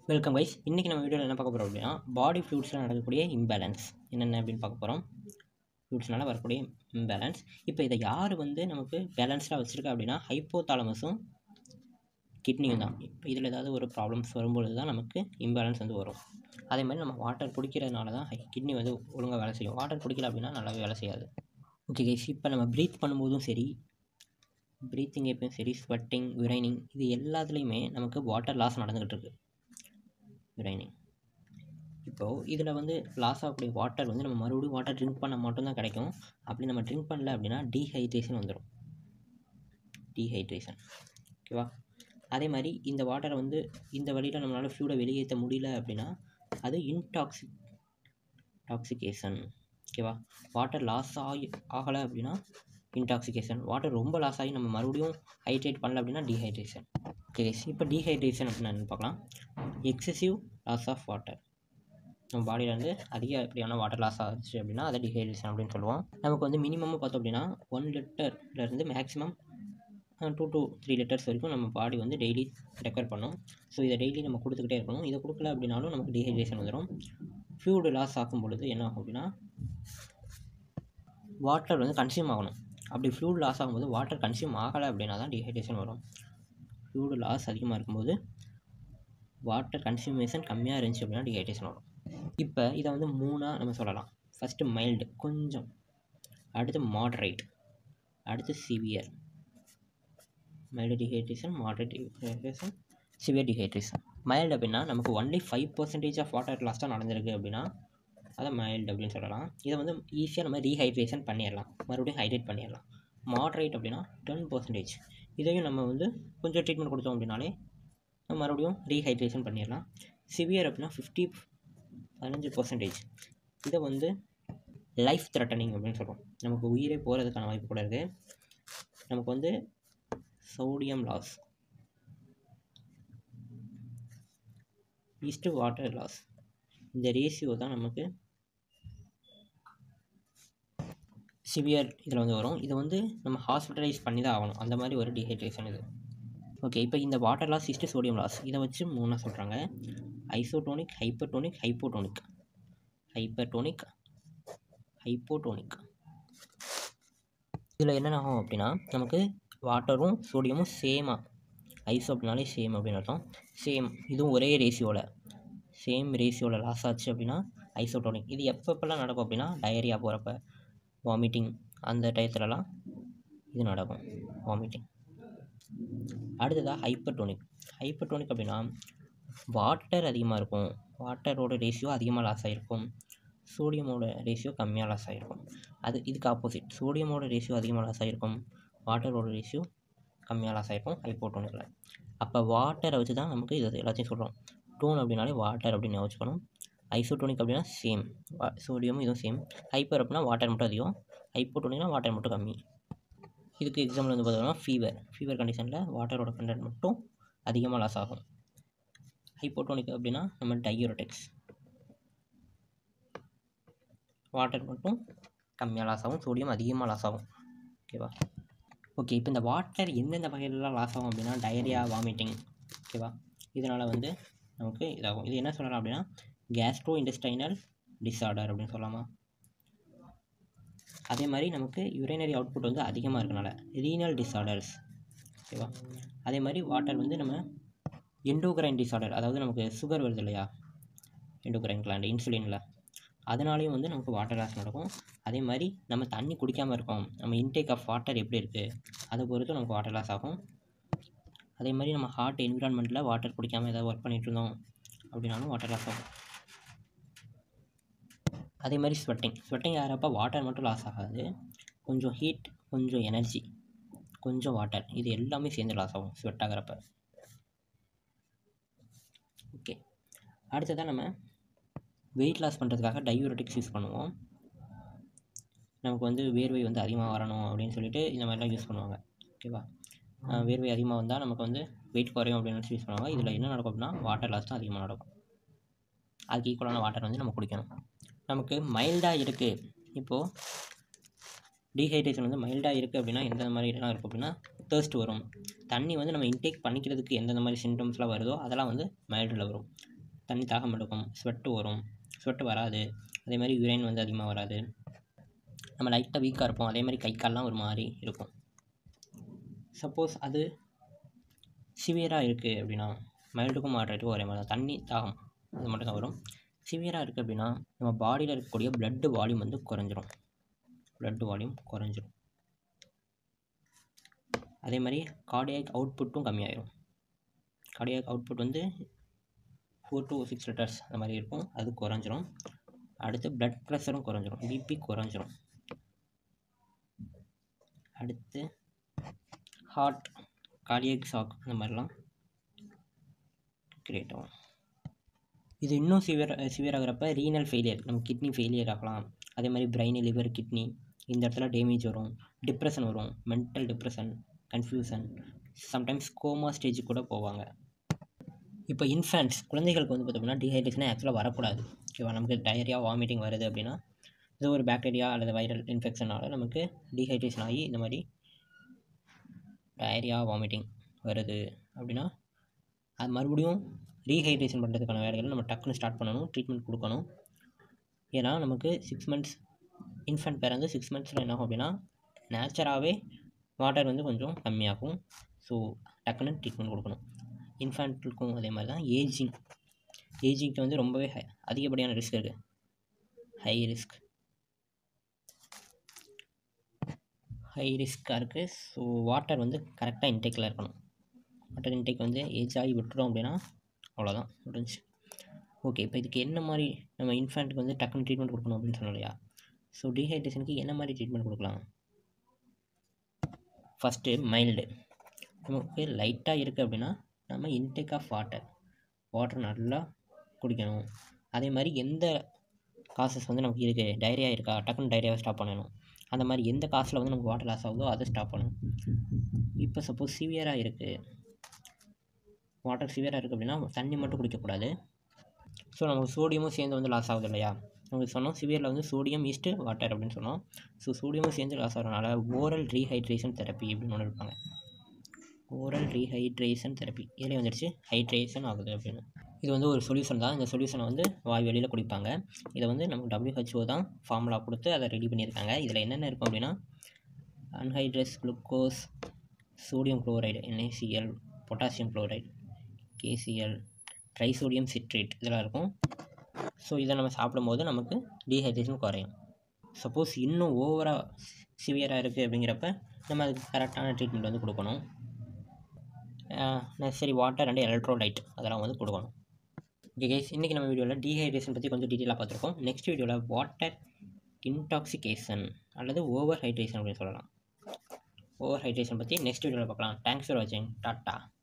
welcome guys இன்றைக்கி நம்ம வீடியோவில் என்ன பார்க்க போகிறோம் அப்படின்னா பாடி ஃப்ளூட்ஸில் நடக்கக்கூடிய இம்பேலன்ஸ் என்னென்ன அப்படின்னு பார்க்க போகிறோம் ஃப்ளூட்ஸ்னால வரக்கூடிய இம்பேலன்ஸ் இப்போ இதை யார் வந்து நமக்கு பேலன்ஸ்டாக வச்சுருக்கா அப்படின்னா ஹைப்போதாலமஸும் கிட்னியும் தான் இப்போ இதில் ஏதாவது ஒரு ப்ராப்ளம்ஸ் வரும்பொழுது தான் நமக்கு இம்பேலன்ஸ் வந்து வரும் அதே மாதிரி நம்ம வாட்டர் குடிக்கிறதுனால தான் கிட்னி வந்து ஒழுங்காக வேலை செய்யும் வாட்டர் குடிக்கல அப்படின்னா நல்லாவே வேலை செய்யாது ஓகே கைஸ் இப்போ நம்ம ப்ரீத் பண்ணும்போதும் சரி ப்ரீத்திங் எப்பயும் சரி ஸ்வெட்டிங் யுரைனிங் இது எல்லாத்துலேயுமே நமக்கு வாட்டர் லாஸ் நடந்துக்கிட்டு இருக்கு யுரைனிங் இப்போது இதில் வந்து லாஸ் ஆகக்கூடிய வாட்டர் வந்து நம்ம மறுபடியும் வாட்டர் ட்ரிங்க் பண்ண மட்டும்தான் கிடைக்கும் அப்படி நம்ம ட்ரிங்க் பண்ணல அப்படின்னா டீஹைட்ரேஷன் வந்துடும் டீஹைட்ரேஷன் ஓகேவா அதே மாதிரி இந்த வாட்டரை வந்து இந்த வழியில் நம்மளால் ஃப்ளூடை வெளியேற்ற முடியல அப்படின்னா அது இன்டாக்சிக் டாக்ஸிகேஷன் ஓகேவா வாட்டர் லாஸ் ஆகி ஆகலை அப்படின்னா இன்டாக்சிகேஷன் வாட்டர் ரொம்ப லாஸ் ஆகி நம்ம மறுபடியும் ஹைட்ரேட் பண்ணல அப்படின்னா டீஹைட்ரேஷன் ஓகே இப்போ டீஹைட்ரேஷன் அப்படின்னா என்னன்னு பார்க்கலாம் எக்ஸசிவ் லாஸ் ஆஃப் வாட்டர் நம்ம பாடியில் வந்து அதிகப்படியான வாட்டர் லாஸ் ஆச்சு அப்படின்னா அதை டீஹைட்ரேஷன் அப்படின்னு சொல்லுவோம் நமக்கு வந்து மினிமமாக பார்த்தோம் அப்படின்னா ஒன் லிட்டர்லேருந்து maximum two to three litres வரைக்கும் நம்ம பாடி வந்து டெய்லி ரெக்கவர் பண்ணும் ஸோ இதை டெய்லி நம்ம கொடுத்துக்கிட்டே இருக்கணும் இதை கொடுக்கல அப்படின்னாலும் நமக்கு டீஹைட்ரேஷன் வந்துடும் ஃப்ளூடு லாஸ் ஆகும் பொழுது என்ன ஆகும் அப்படின்னா வாட்டர் வந்து கன்சியூம் ஆகணும் அப்படி ஃப்ளூட் லாஸ் ஆகும்போது வாட்டர் கன்சியூம் ஆகலை அப்படின்னா தான் டீஹைட்ரேஷன் வரும் ஃப்ளூடு லாஸ் அதிகமாக இருக்கும்போது வாட்டர் கன்சியூமேஷன் கம்மியாக இருந்துச்சு அப்படின்னா டீஹைட்ரேஷன் வரும் இப்போ இதை வந்து மூணாக நம்ம சொல்லலாம் ஃபஸ்ட்டு மைல்டு கொஞ்சம் அடுத்து மாட்ரேட் அடுத்து severe mild dehydration moderate dehydration severe dehydration mild அப்படின்னா நமக்கு only five percentage of water loss தான் நடந்திருக்கு அப்படின்னா அதை மைல்டு அப்படின்னு சொல்லலாம் இதை வந்து ஈஸியாக நம்ம ரீஹைட்ரேஷன் பண்ணிடலாம் மறுபடியும் ஹைட்ரேட் பண்ணிடலாம் மாட்ரேட் அப்படின்னா டென் பர்சன்டேஜ் இதையும் நம்ம வந்து கொஞ்சம் ட்ரீட்மெண்ட் கொடுத்தோம் அப்படின்னாலே நம்ம மறுபடியும் ரீஹைட்ரேஷன் பண்ணிடலாம் சிவியர் அப்படின்னா ஃபிஃப்டி பதினஞ்சு பர்சன்டேஜ் இதை வந்து லைஃப் த்ரெட்டனிங் அப்படின்னு சொல்லுவோம் நமக்கு உயிரே போகிறதுக்கான வாய்ப்பு கூட இருக்குது நமக்கு வந்து sodium loss is to water loss இந்த ரேஷியோ தான் நமக்கு சிவியர் இதில் வந்து வரும் இதை வந்து நம்ம ஹாஸ்பிட்டலைஸ் பண்ணி தான் ஆகணும் அந்த மாதிரி ஒரு டீஹைட்ரேஷன் இது ஓகே இப்போ இந்த water loss is to sodium loss இதை வச்சு மூணாக சொல்கிறாங்க isotonic hypertonic hypotonic hypertonic hypotonic இதில் என்னென்ன ஆகும் அப்படின்னா நமக்கு வாட்டரும் சோடியமும் சேமாக ஐசோ அப்படின்னாலே சேம் அப்படின்னு அர்த்தம் சேம் இதுவும் ஒரே ரேஷியோவில் சேம் ரேஷியோவில் லாஸ் ஆச்சு அப்படின்னா ஐசோடோனிக் இது எப்பப்பெல்லாம் நடக்கும் அப்படின்னா டயரியா போகிறப்ப வாமிட்டிங் அந்த டயத்துலலாம் இது நடக்கும் வாமிட்டிங் அடுத்ததாக ஹைப்பர்டோனிக் ஹைப்பர்டோனிக் அப்படின்னா வாட்டர் அதிகமாக இருக்கும் வாட்டரோட ரேஷியோ அதிகமாக லாஸ் ஆகிருக்கும் சோடியமோட ரேஷியோ கம்மியாக லாஸ் ஆகிருக்கும் அது இதுக்கு ஆப்போசிட் சோடியமோட ரேஷியோ அதிகமாக லாஸ் ஆகிருக்கும் வாட்டரோட ரேஷியோ கம்மியாக லாஸ் ஆகிருக்கும் ஹைப்போட்டோனிக்கில் அப்போ வாட்டரை வச்சு தான் நமக்கு இது எல்லாத்தையும் சொல்கிறோம் டோன் அப்படின்னாலே வாட்டர் அப்படின்னு வச்சுக்கணும் ஐசோட்டோனிக் அப்படின்னா சேம் சோடியமும் இதுவும் சேம் ஹைப்பர் அப்படின்னா வாட்டர் மட்டும் அதிகம் ஹைப்போட்டோனிக்னா வாட்டர் மட்டும் கம்மி இதுக்கு எக்ஸாம்பிள் வந்து பார்த்தோம்னா ஃபீவர் ஃபீவர் கண்டிஷனில் வாட்டரோட கண்டென்ட் மட்டும் அதிகமாக லாஸ் ஆகும் ஹைப்போட்டோனிக் அப்படின்னா நம்ம டையூரட்டிக்ஸ் வாட்டர் மட்டும் கம்மியாக லாஸ் ஆகும் சோடியம் அதிகமாக லாஸ் ஆகும் ஓகேவா ஓகே இப்போ இந்த வாட்டர் எந்தெந்த வகையிலலாம் லாஸ் ஆகும் அப்படின்னா டயரியா வாமிட்டிங் ஓகேவா இதனால் வந்து நமக்கு இதாகும் இது என்ன சொல்லலாம் அப்படின்னா கேஸ்ட்ரோ இன்டெஸ்டைனல் டிஸார்டர் அப்படின்னு சொல்லலாமா அதே மாதிரி நமக்கு யுரைனரி அவுட்புட் வந்து அதிகமாக இருக்கனால ரீனல் டிஸார்டர்ஸ் ஓகேவா அதே மாதிரி வாட்டர் வந்து நம்ம எண்டோக்ரைன் டிஸார்டர் அதாவது நமக்கு சுகர் வருது இல்லையா எண்டோக்ரைன் கிளாண்ட் இன்சுலினில் அதனாலேயும் வந்து நமக்கு வாட்டர் லாஸ் நடக்கும் அதே மாதிரி நம்ம தண்ணி குடிக்காமல் இருக்கோம் நம்ம இன்டேக் ஆஃப் வாட்டர் எப்படி இருக்குது அதை பொறுத்து நமக்கு வாட்டர் லாஸ் ஆகும் அதே மாதிரி நம்ம ஹாட் என்விரான்மெண்ட்டில் வாட்டர் குடிக்காமல் ஏதாவது ஒர்க் பண்ணிகிட்டு இருந்தோம் அப்படின்னாலும் வாட்டர் லாஸ் ஆகும் அதே மாதிரி ஸ்வெட்டிங் ஸ்வெட்டிங் ஆகிறப்ப வாட்டர் மட்டும் லாஸ் ஆகாது கொஞ்சம் ஹீட் கொஞ்சம் எனர்ஜி கொஞ்சம் வாட்டர் இது எல்லாமே சேர்ந்து லாஸ் ஆகும் ஸ்வெட் ஆகிறப்ப ஓகே அடுத்ததாக நம்ம வெயிட் லாஸ் பண்ணுறதுக்காக டையூரட்டிக்ஸ் யூஸ் பண்ணுவோம் நமக்கு வந்து வேர்வை வந்து அதிகமாக வரணும் அப்படின்னு சொல்லிட்டு இந்த மாதிரிலாம் யூஸ் பண்ணுவாங்க ஓகேவா வேர்வை அதிகமாக வந்தால் நமக்கு வந்து வெயிட் குறையும் அப்படின்னு யூஸ் பண்ணுவாங்க இதில் என்ன நடக்கும் அப்படின்னா வாட்டர் லாஸ் தான் அதிகமாக நடக்கும் அதுக்கு ஈக்குவலான வாட்டர் வந்து நம்ம குடிக்கணும் நமக்கு மைல்டாக இருக்குது இப்போது டீஹைட்ரேஷன் வந்து மைல்டாக இருக்குது அப்படின்னா எந்த மாதிரிலாம் இருக்கும் அப்படின்னா தேர்ஸ்ட் வரும் தண்ணி வந்து நம்ம இன்டேக் பண்ணிக்கிறதுக்கு எந்தெந்த மாதிரி சிம்டம்ஸ்லாம் வருதோ அதெல்லாம் வந்து மைல்டில் வரும் தண்ணி தாகம் எடுக்கும் ஸ்வெட்டு வரும் ஸ்வெட்டு வராது அதே மாதிரி யூரைன் வந்து அதிகமாக வராது நம்ம லைட்டாக வீக்காக இருப்போம் அதே மாதிரி கை கால்லாம் ஒரு மாதிரி இருக்கும் சப்போஸ் அது சிவியராக இருக்குது அப்படின்னா மைல்டுக்கும் மாட்ரேட்டுக்கும் ஒரே மாதிரி தான் தண்ணி தாகம் அது மட்டும் தான் வரும் சிவியராக இருக்குது அப்படின்னா நம்ம பாடியில் இருக்கக்கூடிய பிளட்டு வால்யூம் வந்து குறைஞ்சிரும் பிளட் வால்யூம் குறைஞ்சிரும் அதே மாதிரி கார்டியாக் அவுட்புட்டும் கம்மியாயிரும் கார்டியாக் அவுட்புட் வந்து ஃபோர் டு சிக்ஸ் லிட்டர்ஸ் அந்த மாதிரி இருக்கும் அது குறைஞ்சிரும் அடுத்து பிளட் ப்ரெஷரும் குறைஞ்சிரும் பிபி குறைஞ்சிரும் அடுத்து ஹார்ட் கார்டியக் ஷாக் அந்த மாதிரிலாம் கிரியேட் ஆகும் இது இன்னும் சிவியர் சிவியர் ஆகிறப்ப ரீனல் ஃபெயிலியர் நம்ம கிட்னி ஃபெயிலியர் ஆகலாம் அதே மாதிரி பிரெயின் லிவர் கிட்னி இந்த இடத்துல டேமேஜ் வரும் டிப்ரெஷன் வரும் mental depression confusion sometimes coma ஸ்டேஜுக்கு கூட போவாங்க இப்போ இன்ஃபேண்ட்ஸ் குழந்தைகளுக்கு வந்து பார்த்தோம்னா டீஹைட்ரேஷனே ஆக்சுவலாக வரக்கூடாது ஓகேவா நமக்கு டயரியா வாமிட்டிங் வருது அப்படின்னா இது ஒரு பாக்டீரியா அல்லது வைரல் இன்ஃபெக்ஷனால் நமக்கு டீஹைட்ரேஷன் ஆகி இந்த மாதிரி டயரியா வாமிட்டிங் வருது அப்படின்னா அது மறுபடியும் ரீஹைட்ரேஷன் பண்ணுறதுக்கான வேலைகளை நம்ம டக்குன்னு ஸ்டார்ட் பண்ணணும் ட்ரீட்மெண்ட் கொடுக்கணும் ஏன்னா நமக்கு சிக்ஸ் மந்த்ஸ் இன்ஃபென்ட் பிறந்து சிக்ஸ் மந்த்ஸில் என்ன ஆகும் அப்படின்னா நேச்சராகவே வாட்டர் வந்து கொஞ்சம் கம்மியாகும் ஸோ டக்குன்னு ட்ரீட்மெண்ட் கொடுக்கணும் இன்ஃபேண்ட்டுக்கும் அதே மாதிரி தான் ஏஜிங் ஏஜிங்க்கு வந்து ரொம்பவே ஹை அதிகப்படியான ரிஸ்க் இருக்குது ஹை ரிஸ்க் ஹை ரிஸ்க்காக இருக்குது ஸோ வாட்டர் வந்து கரெக்டாக இன்டேக்கில் இருக்கணும் வாட்டர் இன்டேக் வந்து ஏஜ் ஆகி விட்டுறோம் அப்படின்னா அவ்வளோதான் முடிஞ்சு ஓகே இப்போ இதுக்கு என்ன மாதிரி நம்ம இன்ஃபேண்ட்டுக்கு வந்து டக்குன்னு ட்ரீட்மெண்ட் கொடுக்கணும் அப்படின்னு சொன்னோம் இல்லையா ஸோ டீஹைட்ரேஷனுக்கு என்ன மாதிரி ட்ரீட்மெண்ட் கொடுக்கலாம் ஃபஸ்ட்டு மைல்டு நமக்கு லைட்டாக இருக்குது அப்படின்னா நம்ம இன்டேக் ஆஃப் வாட்டர் வாட்டர் நல்லா குடிக்கணும் அதே மாதிரி எந்த காசஸ் வந்து நமக்கு இருக்குது டைரியா இருக்கா டக்குன்னு டைரியாவை ஸ்டாப் பண்ணணும் அந்த மாதிரி எந்த காசில் வந்து நமக்கு வாட்டர் லாஸ் ஆகுதோ அதை ஸ்டாப் பண்ணணும் இப்போ சப்போஸ் சிவியராக இருக்குது வாட்டர் சிவியராக இருக்குது அப்படின்னா தண்ணி மட்டும் குடிக்கக்கூடாது ஸோ நமக்கு சோடியமும் சேர்ந்து வந்து லாஸ் ஆகுது இல்லையா நமக்கு சொன்னோம் சிவியரில் வந்து சோடியம் ஈஸ்ட்டு வாட்டர் அப்படின்னு சொன்னோம் ஸோ சோடியமும் சேர்ந்து லாஸ் ஆகிறதுனால ஓரல் ரீஹைட்ரேஷன் தெரப்பி அப்படின்னு ஒன்று இருப்பாங்க ஓரல் ரீஹைட்ரேஷன் தெரப்பி இதிலே வந்துடுச்சு ஹைட்ரேஷன் ஆகுது அப்படின்னு இது வந்து ஒரு சொல்யூஷன் தான் இந்த சொல்யூஷனை வந்து வாய் வெளியில் குடிப்பாங்க இதை வந்து நமக்கு டபிள்யூஹெச்ஓ தான் ஃபார்முலா கொடுத்து அதை ரெடி பண்ணியிருக்காங்க இதில் என்னென்ன இருக்கும் அப்படின்னா anhydrous glucose sodium chloride NaCl potassium chloride KCl trisodium citrate இதெல்லாம் இருக்கும் ஸோ இதை நம்ம சாப்பிடும்போது நமக்கு டீஹைட்ரேஷன் குறையும் சப்போஸ் இன்னும் ஓவராக சிவியராக இருக்குது அப்படிங்கிறப்ப நம்ம அதுக்கு கரெக்டான ட்ரீட்மெண்ட் வந்து கொடுக்கணும் நெசரி வாட்டர் அண்ட் எலக்ட்ரோலைட் அதெல்லாம் வந்து கொடுக்கணும் ஓகே கைஸ் இன்றைக்கி நம்ம வீடியோவில் டீஹைட்ரேஷன் பற்றி கொஞ்சம் டீட்டெயிலாக பார்த்துருக்கோம் நெக்ஸ்ட் வீடியோவில் வாட்டர் இன்டாக்சிகேஷன் அல்லது ஓவர் ஹைட்ரேஷன் அப்படின்னு சொல்லலாம் ஓவர் ஹைட்ரேஷன் பற்றி நெக்ஸ்ட் வீடியோவில் பார்க்கலாம் தேங்க்ஸ் ஃபார் வாட்சிங் டாட்டா